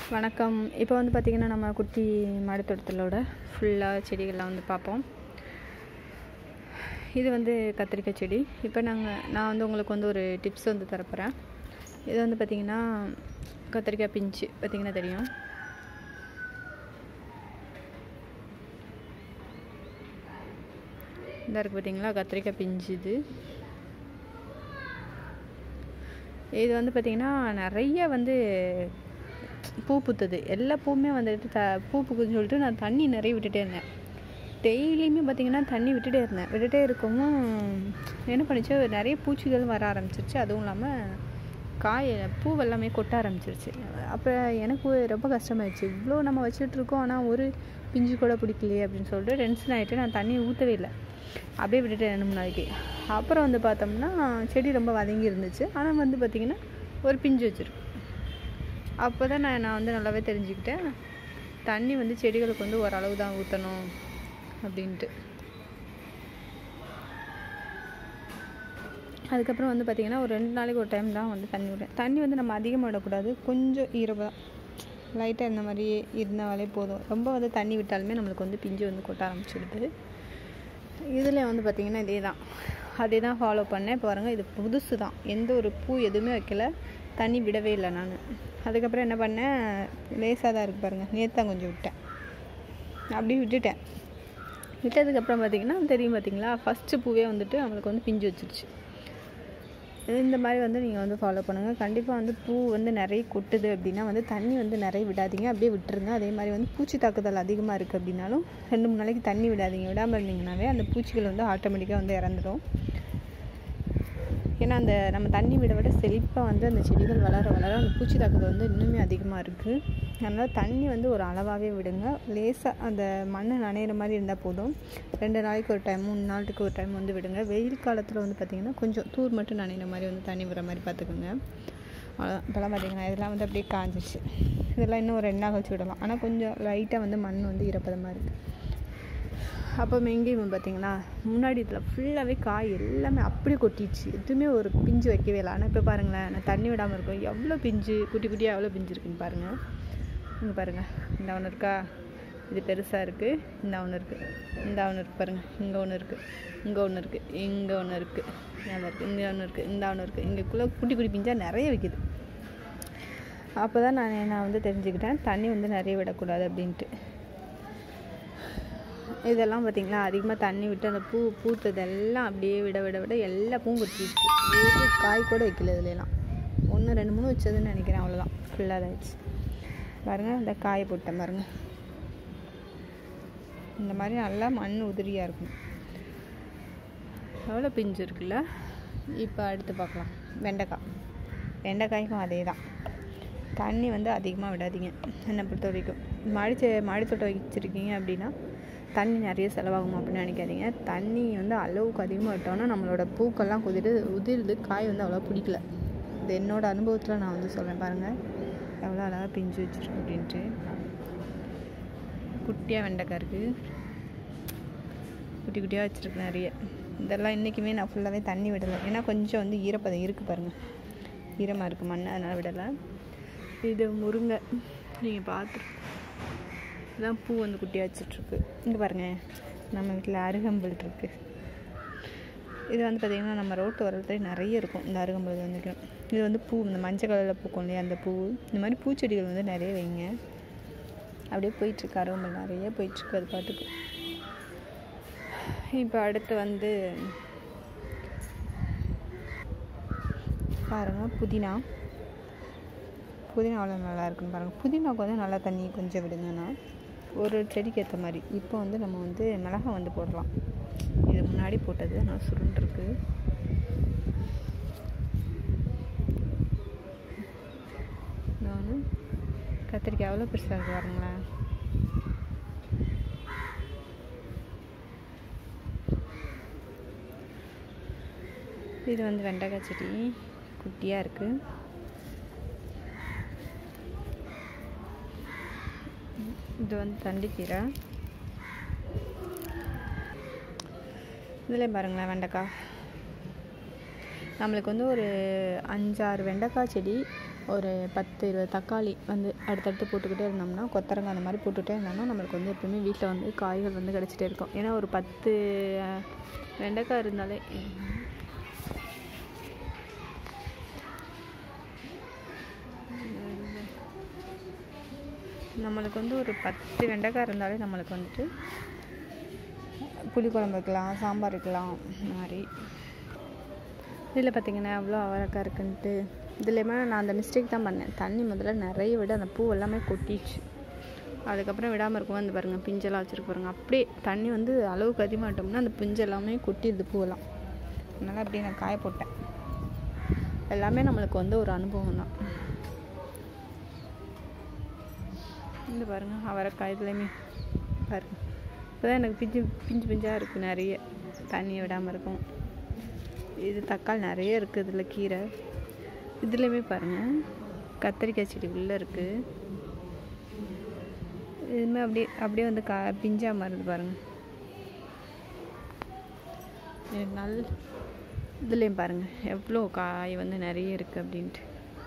வணக்கம் இப்போ வந்து பார்த்திங்கன்னா நம்ம குட்டி மாடித்தோட்டத்திலோட ஃபுல்லாக செடிகள்லாம் வந்து பார்ப்போம் இது வந்து கத்திரிக்காய் செடி இப்போ நாங்கள் நான் வந்து உங்களுக்கு வந்து ஒரு டிப்ஸ் வந்து தரப்போகிறேன் இது வந்து பார்த்திங்கன்னா கத்திரிக்காய் பிஞ்சு பார்த்திங்கன்னா தெரியும் இந்த இருக்குது பார்த்தீங்களா கத்திரிக்காய் பிஞ்சு இது இது வந்து பார்த்திங்கன்னா நிறைய வந்து பூ பூத்துது எல்லா பூவுமே வந்துட்டு த பூ பூக்குதுன்னு சொல்லிட்டு நான் தண்ணி நிறைய விட்டுட்டே இருந்தேன் டெய்லியுமே பார்த்திங்கன்னா தண்ணி விட்டுட்டே இருந்தேன் விட்டுட்டே இருக்கவும் என்ன பண்ணிச்சு நிறைய பூச்சிகள் வர ஆரம்பிச்சிருச்சு அதுவும் இல்லாமல் காய் பூ எல்லாமே கொட்ட ஆரம்பிச்சிருச்சு அப்போ எனக்கு ரொம்ப கஷ்டமாயிடுச்சு இவ்வளோ நம்ம வச்சுட்டு இருக்கோம் ஆனால் ஒரு பிஞ்சு கூட பிடிக்கலையே அப்படின்னு சொல்லிட்டு டென்ஷன் ஆகிட்டு நான் தண்ணி ஊற்றவே இல்லை அப்படியே விட்டுட்டேன் ரெண்டு மூணு நாளைக்கு அப்புறம் வந்து பார்த்தோம்னா செடி ரொம்ப வதங்கி இருந்துச்சு ஆனால் வந்து பார்த்திங்கன்னா ஒரு பிஞ்சு வச்சுருக்கு அப்போ தான் நான் நான் வந்து நல்லாவே தெரிஞ்சுக்கிட்டேன் தண்ணி வந்து செடிகளுக்கு வந்து ஓரளவு தான் ஊற்றணும் அப்படின்ட்டு அதுக்கப்புறம் வந்து பார்த்திங்கன்னா ஒரு ரெண்டு நாளைக்கு ஒரு டைம் தான் வந்து தண்ணி விடுறேன் தண்ணி வந்து நம்ம அதிகமாக விடக்கூடாது கொஞ்சம் ஈரமாக லைட்டாக இந்த மாதிரி இருந்தாலே போதும் ரொம்ப வந்து தண்ணி விட்டாலுமே நம்மளுக்கு வந்து பிஞ்சு வந்து கொட்ட ஆரம்பிச்சிடுது இதில் வந்து பார்த்திங்கன்னா இதே தான் அதே தான் ஃபாலோ பண்ணேன் இப்போ பாருங்கள் இது புதுசு தான் எந்த ஒரு பூ எதுவுமே வைக்கல தண்ணி விடவே இல்லை நான் அதுக்கப்புறம் என்ன பண்ணேன் லேசாக தான் இருக்குது பாருங்கள் நேற்று தான் கொஞ்சம் விட்டேன் அப்படியே விட்டுட்டேன் விட்டதுக்கப்புறம் பார்த்திங்கன்னா தெரியும் பார்த்திங்களா ஃபஸ்ட்டு பூவே வந்துட்டு நம்மளுக்கு வந்து பிஞ்சு வச்சிருச்சு இந்த மாதிரி வந்து நீங்கள் வந்து ஃபாலோ பண்ணுங்கள் கண்டிப்பாக வந்து பூ வந்து நிறைய கொட்டுது அப்படின்னா வந்து தண்ணி வந்து நிறைய விடாதீங்க அப்படியே விட்டுருங்க அதே மாதிரி வந்து பூச்சி தாக்குதல் அதிகமாக இருக்குது அப்படின்னாலும் ரெண்டு மூணு நாளைக்கு தண்ணி விடாதீங்க விடாமல் இருந்தீங்கனாவே அந்த பூச்சிகள் வந்து ஆட்டோமேட்டிக்காக வந்து இறந்துடும் ஏன்னா அந்த நம்ம தண்ணி விட விட செழிப்பாக வந்து அந்த செடிகள் வளர வளர அந்த பூச்சி தாக்குதல் வந்து இன்னுமே அதிகமாக இருக்குது அதனால் தண்ணி வந்து ஒரு அளவாகவே விடுங்க லேசாக அந்த மண் நனையிற மாதிரி இருந்தால் போதும் ரெண்டு நாளைக்கு ஒரு டைம் மூணு நாளுக்கு ஒரு டைம் வந்து விடுங்க வெயில் காலத்தில் வந்து பார்த்திங்கன்னா கொஞ்சம் தூர் மட்டும் நனையிற மாதிரி வந்து தண்ணி விடுற மாதிரி பார்த்துக்கோங்க அவ்வளோதான் இப்போலாம் பார்த்திங்கன்னா இதெல்லாம் வந்து அப்படியே காஞ்சிச்சு இதெல்லாம் இன்னும் ஒரு ரெண்டு நாள் வச்சு விடலாம் ஆனால் கொஞ்சம் லைட்டாக வந்து மண் வந்து ஈரப்பதமாக இருக்குது அப்போ மெங்கேயும் பார்த்தீங்கன்னா முன்னாடி இதில் ஃபுல்லாகவே காய் எல்லாமே அப்படியே கொட்டிடுச்சு எதுவுமே ஒரு பிஞ்சு வைக்கவே இல்லை ஆனால் இப்போ பாருங்களேன் நான் தண்ணி விடாமல் இருக்கும் எவ்வளோ பிஞ்சு குட்டி குட்டியாக எவ்வளோ பிஞ்சு இருக்குன்னு பாருங்கள் இங்கே பாருங்கள் இந்த ஒன்று இருக்கா இது பெருசாக இருக்குது இந்த ஒன்று இருக்குது இந்த ஒன்று இருக்குது பாருங்கள் இங்கே ஒன்று இருக்குது இங்கே ஒன்று இருக்குது இங்கே ஒன்று இருக்குது மேலே இருக்குது இங்கே ஒன்று இருக்குது இந்த ஒன்று இருக்குது இங்கேக்குள்ளே குட்டி குட்டி பிஞ்சாக நிறைய வைக்குது அப்போ தான் நான் நான் வந்து தெரிஞ்சுக்கிட்டேன் தண்ணி வந்து நிறைய விடக்கூடாது அப்படின்ட்டு இதெல்லாம் பார்த்திங்களா அதிகமாக தண்ணி விட்டு அந்த பூ பூத்ததெல்லாம் அப்படியே விட விட விட எல்லா பூவும் கொட்டிடுச்சு ஒரு காய் கூட வைக்கல இதுலலாம் ஒன்று ரெண்டு மூணு வச்சதுன்னு நினைக்கிறேன் அவ்வளோதான் ஃபுல்லாக இதாகிடுச்சு பாருங்கள் இந்த காயை போட்டேன் பாருங்கள் இந்த மாதிரி நல்லா மண் உதிரியாக இருக்கும் எவ்வளோ பிஞ்சு இருக்குல்ல இப்போ அடுத்து பார்க்கலாம் வெண்டைக்காய் வெண்டைக்காய்க்கும் அதே தான் தண்ணி வந்து அதிகமாக விடாதீங்க என்னை பொறுத்த வரைக்கும் மாடி மாடித்தோட்டம் வச்சுருக்கீங்க அப்படின்னா தண்ணி நிறைய செலவாகும் அப்படின்னு நினைக்காதீங்க தண்ணி வந்து அளவுக்கு அதிகமாக விட்டோம்னா நம்மளோட பூக்கள்லாம் குதிரு உதிருது காய் வந்து அவ்வளோ பிடிக்கல இது என்னோடய அனுபவத்தில் நான் வந்து சொல்கிறேன் பாருங்கள் எவ்வளோ அழகாக பிஞ்சு வச்சுருக்கு அப்படின்ட்டு குட்டியாக வெண்டைக்காய் இருக்குது குட்டி குட்டியாக வச்சுருக்கு நிறைய இதெல்லாம் இன்றைக்குமே நான் ஃபுல்லாகவே தண்ணி விடலை ஏன்னா கொஞ்சம் வந்து ஈரப்பதம் இருக்குது பாருங்கள் ஈரமாக இருக்குது மண் அதனால் விடலை இது முருங்கை நீங்கள் பார்த்து இதான் பூ வந்து குட்டியாக வச்சிட்ருக்கு இங்கே பாருங்கள் நம்ம வீட்டில் அருகம்புல் இருக்குது இது வந்து பார்த்திங்கன்னா நம்ம ரோட்டு வரத்துல நிறைய இருக்கும் இந்த அருகம்புல் வந்து இது வந்து பூ இந்த மஞ்சள் கலரில் பூக்கும் இல்லையா அந்த பூ இந்த மாதிரி பூச்செடிகள் வந்து நிறைய வைங்க அப்படியே போயிட்டுருக்கு அருகம்புல் நிறைய போயிட்டுருக்கு அது பாட்டுக்கு இப்போ அடுத்து வந்து பாருங்கள் புதினா புதினா அவ்வளோ நல்லா இருக்குன்னு பாருங்கள் புதினாவுக்கு வந்து நல்லா தண்ணி கொஞ்சம் விடுங்கண்ணா ஒரு செடிக்கு ஏற்ற மாதிரி இப்போ வந்து நம்ம வந்து மிளகாய் வந்து போடலாம் இது முன்னாடி போட்டது நான் சுருண்டுருக்கு நான் கத்திரிக்காய் எவ்வளோ பெருசாக இருக்குது பாருங்களேன் இது வந்து வெண்டைக்காய் செடி குட்டியாக இருக்குது இது வந்து தண்டிக்கீரை இதில் பாருங்களேன் வெண்டைக்காய் நம்மளுக்கு வந்து ஒரு அஞ்சாறு வெண்டைக்காய் செடி ஒரு பத்து இருபது தக்காளி வந்து அடுத்தடுத்து போட்டுக்கிட்டே இருந்தோம்னா கொத்தரங்காய் அந்த மாதிரி போட்டுகிட்டே இருந்தோம்னா நம்மளுக்கு வந்து எப்பவுமே வீட்டில் வந்து காய்கள் வந்து கிடச்சிட்டே இருக்கும் ஏன்னா ஒரு பத்து அஹ், வெண்டைக்காய் இருந்தாலே நம்மளுக்கு வந்து ஒரு பத்து வெண்டைக்காய் இருந்தாலே நம்மளுக்கு வந்துட்டு புளிக்குழம்பு வைக்கலாம் சாம்பார் வைக்கலாம் இந்த மாதிரி இதில் பார்த்தீங்கன்னா எவ்வளோ அவரக்காய் இருக்குன்ட்டு இதுலேயுமே நான் அந்த மிஸ்டேக் தான் பண்ணேன் தண்ணி முதல்ல நிறைய விட அந்த பூ எல்லாமே கொட்டிச்சு அதுக்கப்புறம் விடாமல் இருக்கும் வந்து பாருங்கள் பிஞ்செல்லாம் வச்சுருக்கு பாருங்க அப்படியே தண்ணி வந்து அளவுக்கு அதிகமாட்டோம்னா அந்த பிஞ்சு எல்லாமே கொட்டிடுது பூவெல்லாம் அதனால் அப்படியே நான் காய போட்டேன் எல்லாமே நம்மளுக்கு வந்து ஒரு அனுபவம் தான் இந்த பாருங்க அவரைக்காய் இதுலேயுமே பாருங்க இப்போதான் எனக்கு பிஞ்சு பிஞ்சு பிஞ்சாக இருக்குது நிறைய தண்ணியை விடாமல் இருக்கும் இது தக்காளி நிறைய இருக்குது இதில் கீரை இதுலேயுமே பாருங்கள் கத்திரிக்காய் செடி உள்ளே இருக்குது இதுவுமே அப்படியே அப்படியே வந்து கா பிஞ்சா மாறுது பாருங்கள் இது நல் இதுலேயும் பாருங்கள் எவ்வளோ காய் வந்து நிறைய இருக்குது அப்படின்ட்டு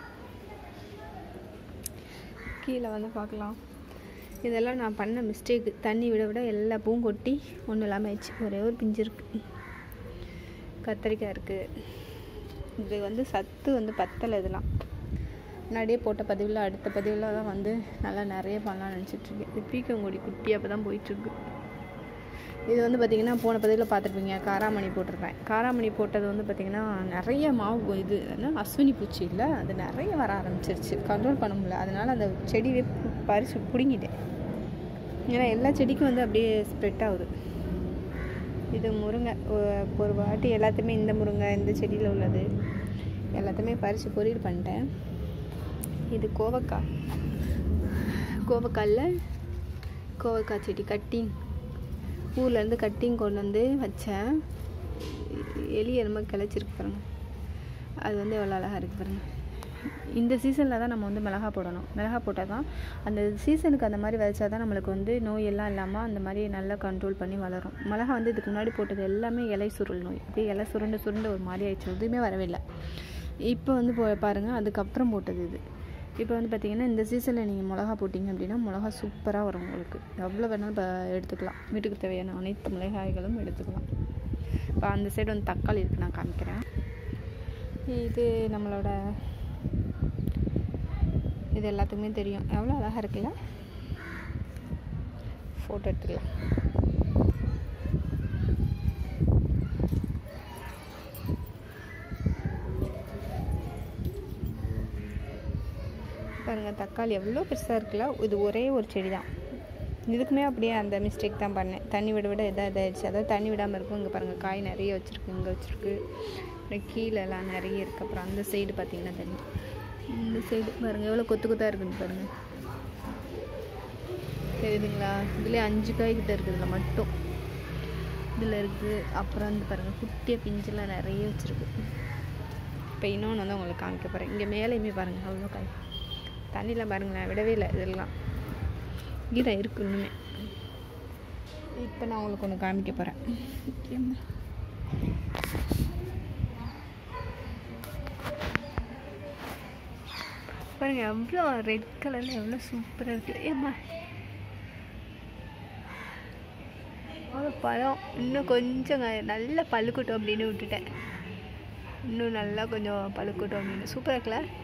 கீழே வந்து பார்க்கலாம் இதெல்லாம் நான் பண்ண மிஸ்டேக் தண்ணி விட விட எல்லா பூவும் கொட்டி ஒன்றும் இல்லாமல் ஆயிடுச்சு ஒரே ஒரு பிஞ்சு இருக்குது கத்திரிக்காய் இருக்குது இது வந்து சத்து வந்து பத்தலை இதெல்லாம் முன்னாடியே போட்ட பதிவில் அடுத்த பதிவில் தான் வந்து நல்லா நிறைய பண்ணலாம்னு நினச்சிட்ருக்கேன் இது பீக்கங்குடி குட்டி அப்போ தான் போயிட்டுருக்கு இது வந்து பார்த்திங்கன்னா போன பதிவில் பார்த்துருப்பீங்க காராமணி போட்டிருப்பேன் காராமணி போட்டது வந்து பார்த்திங்கன்னா நிறைய மாவு இது என்ன அஸ்வினி பூச்சி இல்லை அது நிறைய வர ஆரம்பிச்சிருச்சு கண்ட்ரோல் பண்ண முடியல அதனால் அந்த செடியை பறித்து பிடுங்கிட்டேன் ஏன்னா எல்லா செடிக்கும் வந்து அப்படியே ஸ்ப்ரெட் ஆகுது இது முருங்கை ஒ- ஒரு வாட்டி எல்லாத்தையுமே இந்த முருங்கை இந்த செடியில் உள்ளது எல்லாத்தையுமே பறித்து பொரியல் பண்ணிட்டேன் இது கோவக்காய் கோவக்காயில் கோவக்காய் செடி கட்டிங் ஊர்லேருந்து கட்டிங் கொண்டு வந்து வச்சேன் எலி என்னமோ கிளச்சிருக்கு பாருங்க அது வந்து எவ்வளோ அழகாக இருக்குது பாருங்க இந்த சீசனில் தான் நம்ம வந்து மிளகா போடணும் மிளகா போட்டால் தான் அந்த சீசனுக்கு அந்த மாதிரி விதைச்சா தான் நம்மளுக்கு வந்து நோய் எல்லாம் இல்லாமல் அந்த மாதிரி நல்லா கண்ட்ரோல் பண்ணி வளரும் மிளகா வந்து இதுக்கு முன்னாடி போட்டது எல்லாமே இலை சுருள் நோய் அப்படியே இலை சுருண்டு சுருண்டு ஒரு மாதிரி ஆயிடுச்சு எதுவுமே வரவே இல்லை இப்போ வந்து போ பாருங்கள் அதுக்கப்புறம் போட்டது இது இப்போ வந்து பார்த்தீங்கன்னா இந்த சீசனில் நீங்கள் மிளகா போட்டிங்க அப்படின்னா மிளகா சூப்பராக வரும் உங்களுக்கு எவ்வளோ வேணாலும் இப்போ எடுத்துக்கலாம் வீட்டுக்கு தேவையான அனைத்து மிளகாய்களும் எடுத்துக்கலாம் இப்போ அந்த சைடு வந்து தக்காளி இருக்குது நான் காமிக்கிறேன் இது நம்மளோட இது எல்லாத்துக்குமே தெரியும் எவ்வளோ அழகாக இருக்குல்ல ஃபோட்டோ எடுத்துக்கலாம் பாருங்கள் தக்காளி எவ்வளோ பெருசாக இருக்குல்ல இது ஒரே ஒரு செடி தான் இதுக்குமே அப்படியே அந்த மிஸ்டேக் தான் பண்ணேன் தண்ணி விட விட இதாக இதாகிடுச்சு அதாவது தண்ணி விடாமல் இருக்கும் இங்கே பாருங்கள் காய் நிறைய வச்சுருக்கு இங்கே வச்சுருக்கு அப்புறம் கீழெல்லாம் நிறைய இருக்குது அப்புறம் அந்த சைடு பார்த்தீங்கன்னா தண்ணி இந்த சைடு பாருங்கள் எவ்வளோ கொத்து கொத்தாக இருக்குன்னு பாருங்கள் தெரியுதுங்களா இதுலேயே அஞ்சு காய் கிட்ட இருக்குது இதில் மட்டும் இதில் இருக்குது அப்புறம் வந்து பாருங்கள் குட்டியாக பிஞ்செல்லாம் நிறைய வச்சுருக்கு இப்போ இன்னொன்று வந்து உங்களுக்கு காமிக்க போகிறேன் இங்கே மேலேயுமே பாருங்கள் அவ்வளோ காய் தண்ணிலாம் பாருங்களேன் விடவே இல்லை இதெல்லாம் ஈரம் இருக்கு இன்னுமே இப்போ நான் உங்களுக்கு ஒன்று காமிக்க போகிறேன் பாருங்க எவ்வளோ ரெட் கலரில் எவ்வளோ சூப்பராக இருக்குது ஏம்மா அவ்வளோ பழம் இன்னும் கொஞ்சம் க- நல்லா பழுக்கட்டும் அப்படின்னு விட்டுட்டேன் இன்னும் நல்லா கொஞ்சம் பழுக்கட்டும் அப்படின்னு சூப்பராக இருக்குல்ல